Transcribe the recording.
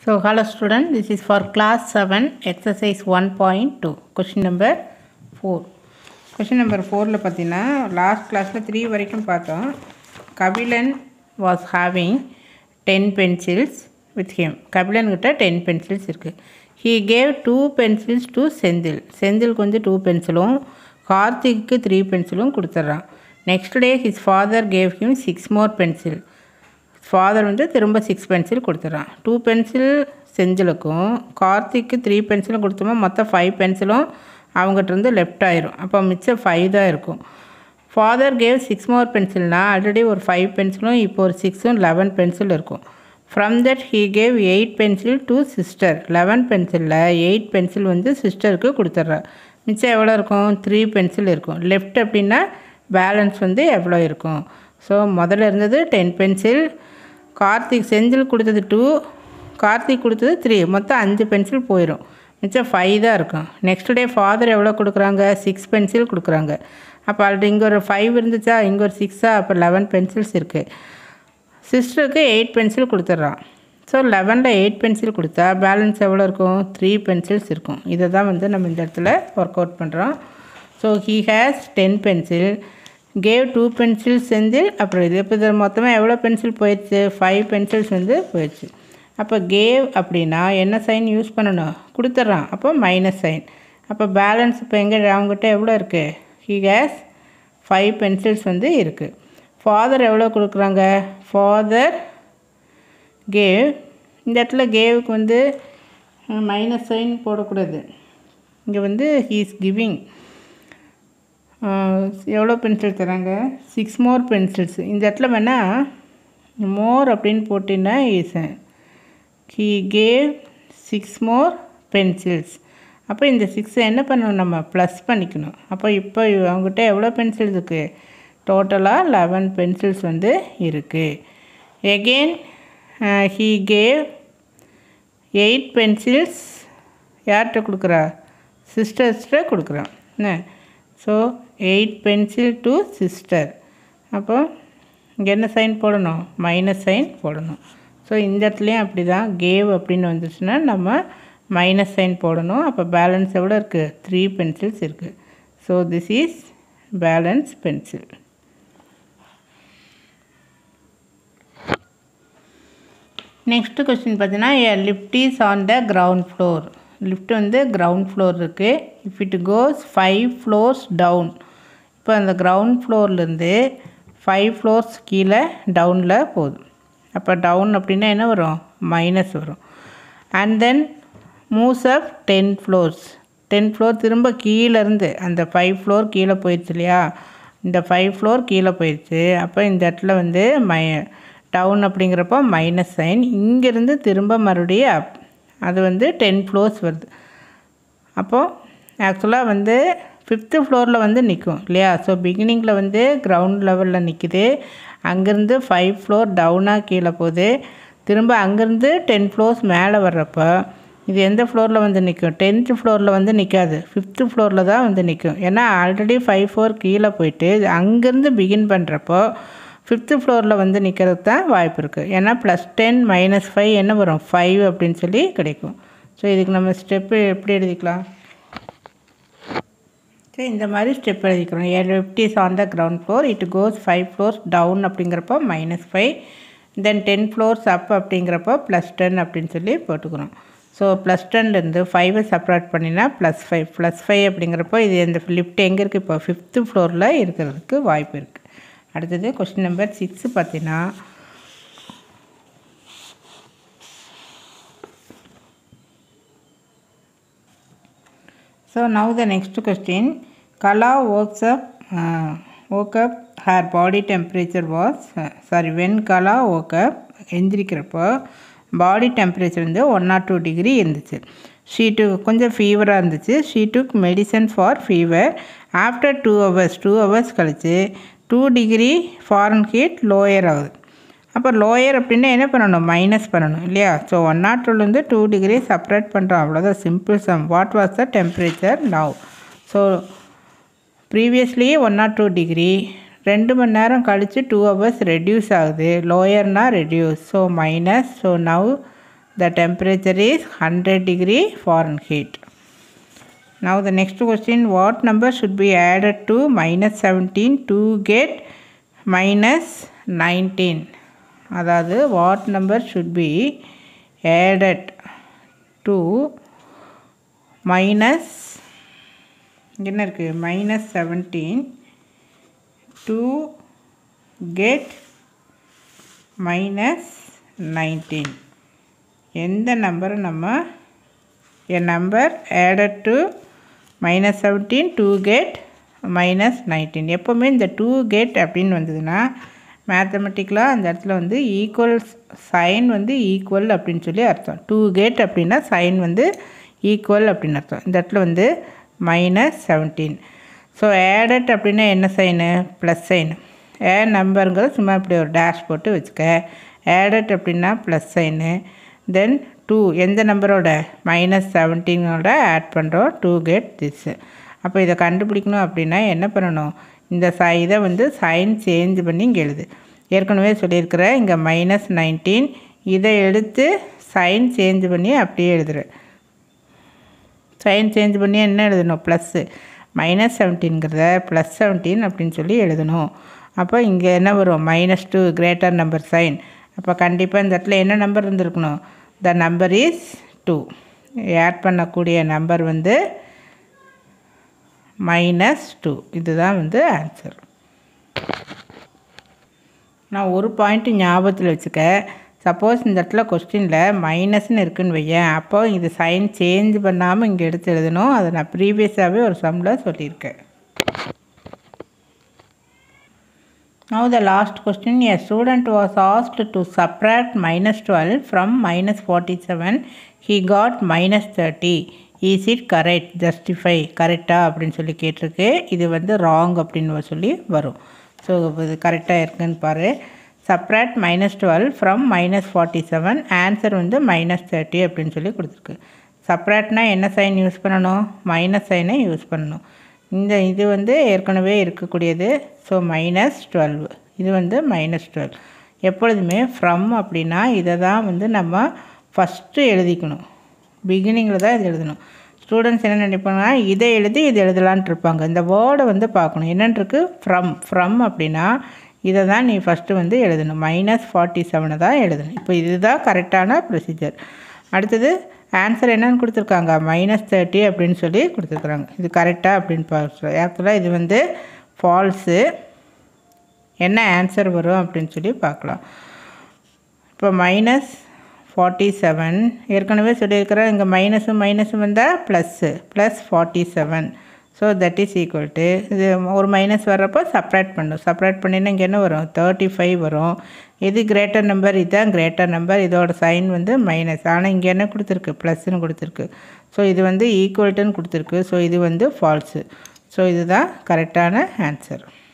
So, hello student, this is for class 7, exercise 1.2, question number 4. Question number 4ல பார்த்தீங்கன்னா last கிளாஸில் three வரைக்கும் பார்த்தோம் Kabilan was having ten pencils with him கபிலன்கிட்ட ten pencils இருக்குது he gave two pencils to Senthil செந்திலுக்கு வந்து two பென்சிலும் கார்த்திக்கு த்ரீ பென்சிலும் கொடுத்துட்றான் next day his father gave him six more pencil father வந்து திரும்ப சிக்ஸ் பென்சில் கொடுத்துட்றான் டூ பென்சில் செஞ்சிலுக்கும் கார்த்திக்கு த்ரீ பென்சிலும் கொடுத்தோமா மொத்தம் ஃபைவ் பென்சிலும் அவங்ககிட்ட இருந்து லெஃப்ட் ஆயிரும் அப்போ மிச்சம் ஃபைவ் தான் இருக்கும் ஃபாதர் கேவ் சிக்ஸ் மோர் பென்சில்னால் ஆல்ரெடி ஒரு ஃபைவ் பென்சிலும் இப்போ ஒரு சிக்ஸும் லெவன் பென்சில் இருக்கும் from that he gave eight pencil to sister eleven பென்சிலில் எயிட் பென்சில் வந்து சிஸ்டருக்கு கொடுத்துட்றா மிச்சம் எவ்வளோ இருக்கும் த்ரீ பென்சில் இருக்கும் லெஃப்ட் அப்படின்னா பேலன்ஸ் வந்து எவ்வளோ இருக்கும் ஸோ முதல்ல இருந்தது டென் பென்சில் கார்த்திக் செந்தில் கொடுத்தது டூ கார்த்திக் கொடுத்தது த்ரீ மொத்தம் அஞ்சு பென்சில் போயிடும் மிச்சம் ஃபைவ் தான் இருக்கும் நெக்ஸ்ட் டே ஃபாதர் எவ்வளோ கொடுக்குறாங்க சிக்ஸ் பென்சில் கொடுக்குறாங்க அப்போ ஆல்ரெடி இங்கே ஒரு ஃபைவ் இருந்துச்சா இங்கே ஒரு சிக்ஸா அப்போ லெவன் பென்சில்ஸ் இருக்குது சிஸ்டருக்கு எயிட் பென்சில் கொடுத்துட்றான் ஸோ லெவனில் எயிட் பென்சில் கொடுத்தா பேலன்ஸ் எவ்வளோ இருக்கும் த்ரீ பென்சில்ஸ் இருக்கும் இதை தான் வந்து நம்ம இந்த இடத்துல ஒர்க் அவுட் பண்ணுறோம் so he has ten pencil gave two pencils Senthil அப்புறம் இது இப்போ இதில் மொத்தமாக எவ்வளோ பென்சில் போயிடுச்சு ஃபைவ் பென்சில்ஸ் வந்து போயிடுச்சு அப்போ கேவ் அப்படின்னா என்ன சைன் யூஸ் பண்ணணும் கொடுத்துட்றான் அப்போ மைனஸ் சைன் அப்போ பேலன்ஸ் இப்போ எங்கே அவங்ககிட்ட எவ்வளோ இருக்குது ஹி கேஸ் ஃபைவ் பென்சில்ஸ் வந்து இருக்குது ஃபாதர் எவ்வளோ கொடுக்குறாங்க ஃபாதர் கேவ் இந்த இடத்துல கேவுக்கு வந்து மைனஸ் சைன் போடக்கூடாது இங்கே வந்து ஹீஸ் கிவிங் எவ்வளோ பென்சில் தராங்க சிக்ஸ் மோர் பென்சில்ஸ் இந்த இடத்துல வேணால் மோர் அப்படின்னு போட்டிங்கன்னா is he gave six more pencils அப்போ இந்த சிக்ஸை என்ன பண்ணணும் நம்ம ப்ளஸ் பண்ணிக்கணும் அப்போ இப்போ அவங்ககிட்ட எவ்வளோ பென்சில் இருக்குது டோட்டலாக லெவன் பென்சில்ஸ் வந்து இருக்குது again he gave eight pencils யார்கிட்ட கொடுக்குறா சிஸ்டர்ஸ்கிட்ட கொடுக்குறான் என்ன so eight pencil to sister அப்போ இங்கே என்ன சைன் போடணும் மைனஸ் சைன் போடணும் ஸோ இந்த இடத்துலையும் அப்படி தான் கேவ் அப்படின்னு வந்துச்சுன்னா நம்ம மைனஸ் சைன் போடணும் அப்போ பேலன்ஸ் எவ்வளோ இருக்குது த்ரீ பென்சில்ஸ் இருக்குது so this is balance pencil next question பார்த்தீங்கன்னா lift is on the ground floor lift வந்து கிரவுண்ட் ஃப்ளோர் இருக்குது if it goes five floors down இப்போ அந்த கிரவுண்ட் ஃப்ளோர்லேருந்து ஃபைவ் ஃப்ளோர்ஸ் கீழே டவுனில் போகுது அப்போ டவுன் அப்படின்னா என்ன வரும் மைனஸ் வரும் and then moves up ten floors ten floor திரும்ப கீழேருந்து அந்த ஃபைவ் ஃப்ளோர் கீழே போயிடுச்சு இல்லையா இந்த ஃபைவ் ஃப்ளோர் கீழே போயிடுச்சு அப்போ இந்த இடத்துல வந்து மை டவுன் அப்படிங்கிறப்போ மைனஸ் சைன் இங்கேருந்து திரும்ப மறுபடியும் அப் அது வந்து டென் ஃப்ளோர்ஸ் வருது அப்போது ஆக்சுவலாக வந்து ஃபிஃப்த்து ஃப்ளோரில் வந்து நிற்கும் இல்லையா ஸோ பிகினிங்கில் வந்து கிரவுண்ட் லெவலில் நிற்கிது அங்கேருந்து ஃபைவ் ஃப்ளோர் டவுனாக கீழே போகுது திரும்ப அங்கேருந்து டென் ஃப்ளோர்ஸ் மேலே வர்றப்போ இது எந்த ஃப்ளோரில் வந்து நிற்கும் டென்த்து ஃப்ளோரில் வந்து நிற்காது ஃபிஃப்த்து ஃப்ளோரில் தான் வந்து நிற்கும் ஏன்னா ஆல்ரெடி ஃபைவ் ஃப்ளோர் கீழே போயிட்டு அங்கேருந்து பிகின் பண்ணுறப்போ ஃபிஃப்த்து ஃப்ளோரில் வந்து நிற்கிறதுக்கு தான் வாய்ப்பு இருக்குது ஏன்னா ப்ளஸ் டென் மைனஸ் ஃபைவ் என்ன வரும் ஃபைவ் அப்படின்னு சொல்லி கிடைக்கும் ஸோ இதுக்கு நம்ம ஸ்டெப்பு எப்படி எழுதிக்கலாம் சரி இந்த மாதிரி ஸ்டெப் எழுதிக்கிறோம் a fifty is on the ground floor it goes five floors down அப்படிங்கிறப்போ minus five then ten floors up அப்படிங்கிறப்போ ப்ளஸ் டென் அப்படின்னு சொல்லி போட்டுக்கிறோம் ஸோ ப்ளஸ் டென்லேருந்து ஃபைவை செப்பரேட் பண்ணினா ப்ளஸ் ஃபைவ் ப்ளஸ் ஃபைவ் அப்படிங்கிறப்போ இது இந்த லிஃப்ட் எங்கே இருக்குது இப்போ ஃபிஃப்த்து ஃப்ளோரில் இருக்கிறதுக்கு வாய்ப்பு இருக்குது அடுத்தது கொஸ்டின் நம்பர் சிக்ஸு பார்த்தீங்கன்னா so now the next question Kala works up work up her body temperature was sorry when Kala work up எந்திரிக்கிறப்போ பாடி டெம்பரேச்சர் வந்து ஒன் நாட் டூ டிகிரி இருந்துச்சு ஷீட்டு கொஞ்சம் ஃபீவராக இருந்துச்சு she took medicine for fever after two hours two hours கழித்து two degree Fahrenheit lower ஆகுது அப்போ லோயர் அப்படின்னா என்ன பண்ணணும் மைனஸ் பண்ணணும் இல்லையா ஸோ ஒன் நாட் டூலேருந்து டூ டிகிரி செப்பரேட் பண்ணுறோம் அவ்வளோதான் simple some what was the temperature now so previously one nought two degree ரெண்டு மணி நேரம் கழித்து டூ ஹவர்ஸ் ரெடியூஸ் ஆகுது லோயர்னா reduce so minus so now the temperature is 100 degree Fahrenheit. Now the next question what number should be added to minus 17 to get minus 19 அதாவது what number should be added to minus என்ன இருக்குது minus seventeen to get minus nineteen எந்த நம்பரை நம்ம a number added to minus seventeen to get minus nineteen எப்போவுமே இந்த two gate அப்படின்னு வந்ததுன்னா மேத்தமெட்டிக்கலாக அந்த இடத்துல வந்து ஈக்குவல் சைன் வந்து ஈக்குவல் அப்படின்னு சொல்லி அர்த்தம் டூ கேட் அப்படின்னா சைன் வந்து ஈக்குவல் அப்படின்னு அர்த்தம் இந்த இடத்துல வந்து மைனஸ் செவன்டீன் ஸோ ஆடட் அப்படின்னா என்ன சைனு ப்ளஸ் சைனு ஏ நம்பருங்கிறது சும்மா இப்படி ஒரு டேஷ் போட்டு வச்சுக்க ஆடட் அப்படின்னா ப்ளஸ் சைனு தென் டூ எந்த நம்பரோட மைனஸ் செவன்டீனோட ஆட் பண்ணுறோம் டூ கெட் திஸ் அப்போ இதை கண்டுபிடிக்கணும் அப்படின்னா என்ன பண்ணணும் இந்த ச இதை வந்து சைன் சேஞ்ச் பண்ணி இங்கே எழுது ஏற்கனவே சொல்லியிருக்கிற இங்கே மைனஸ் நைன்டீன் இதை எடுத்து சைன் சேஞ்ச் பண்ணி அப்படியே எழுதுறேன் சைன் சேஞ்ச் பண்ணி என்ன எழுதணும் ப்ளஸ்ஸு மைனஸ் செவன்டீன்கிறத ப்ளஸ் செவன்டீன் அப்படின்னு சொல்லி எழுதணும் அப்போ இங்கே என்ன வரும் minus two greater number sign அப்போ கண்டிப்பாக இந்த இடத்துல என்ன நம்பர் இருந்திருக்கணும் the number is to add பண்ணக்கூடிய நம்பர் வந்து மைனஸ் டூ இதுதான் வந்து ஆன்சர் நான் ஒரு பாயிண்ட்டு ஞாபகத்தில் வச்சுக்க சப்போஸ் இந்த இடத்துல கொஸ்டினில் மைனஸ்னு இருக்குன்னு வையேன் அப்போ இது சைன் சேஞ்ச் பண்ணாமல் இங்கே எடுத்து எழுதணும் அதை நான் ப்ரீவியஸாகவே ஒரு சம்மில் சொல்லியிருக்கேன் Now the last question a student was asked to subtract minus 12 from minus 47 he got minus 30 is it correct justify கரெக்டா அப்படின்னு சொல்லி கேட்டிருக்கு இது வந்து ராங் அப்படின்னு சொல்லி வரும் ஸோ இது கரெக்டாக இருக்குன்னு பாரு subtract minus twelve from minus forty seven answer வந்து மைனஸ் தேர்ட்டி அப்படின்னு சொல்லி கொடுத்துருக்கு சப்ராக்ட்னா என்ன சைன் யூஸ் பண்ணணும் மைனஸ் சைனை யூஸ் பண்ணணும் இந்த இது வந்து ஏற்கனவே இருக்கக்கூடியது ஸோ மைனஸ் டுவெல் இது வந்து மைனஸ் டுவெல் எப்பொழுதுமே ஃப்ரம் அப்படின்னா இதை தான் வந்து நம்ம ஃபஸ்ட்டு எழுதிக்கணும் பிகினிங்கில் தான் இது எழுதணும் ஸ்டூடெண்ட்ஸ் என்ன நினைப்பாங்கன்னா இதை எழுதி இது எழுதலான்ட்டு இருப்பாங்க இந்த வேர்டை வந்து பார்க்கணும் என்னென்னு இருக்குது ஃப்ரம் ஃப்ரம் அப்படின்னா இதை தான் நீ ஃபஸ்ட்டு வந்து எழுதணும் மைனஸ் ஃபார்ட்டி செவனை தான் எழுதணும் இப்போ இதுதான் கரெக்டான ப்ரொசீஜர் அடுத்தது ஆன்சர் என்னன்னு கொடுத்துருக்காங்க மைனஸ் தேர்ட்டி அப்படின்னு சொல்லி கொடுத்துருக்குறாங்க இது கரெக்டாக அப்படின்னு பார்க்குறோம் ஆக்சுவலாக இது வந்து ஃபால்ஸு என்ன ஆன்சர் வரும் அப்படின்னு சொல்லி பார்க்கலாம் இப்போ மைனஸ் ஃபார்ட்டி செவன் ஏற்கனவே சொல்லியிருக்கிறேன் இங்கே மைனஸும் மைனஸும் வந்தால் plus plus forty seven so that is equal to இது ஒரு மைனஸ் வர்றப்போ சப்ரேட் பண்ணும் சப்ரேட் பண்ணினா இங்கே என்ன வரும் தேர்ட்டி ஃபைவ் வரும் இது கிரேட்டர் நம்பர் இதுதான் கிரேட்டர் நம்பர் இதோட சைன் வந்து மைனஸ் ஆனால் இங்கே என்ன கொடுத்துருக்கு ப்ளஸ்ன்னு கொடுத்துருக்கு ஸோ இது வந்து ஈக்குவல்ட்டுன்னு கொடுத்துருக்கு ஸோ இது வந்து ஃபால்ஸு ஸோ இதுதான் கரெக்டான ஆன்சர்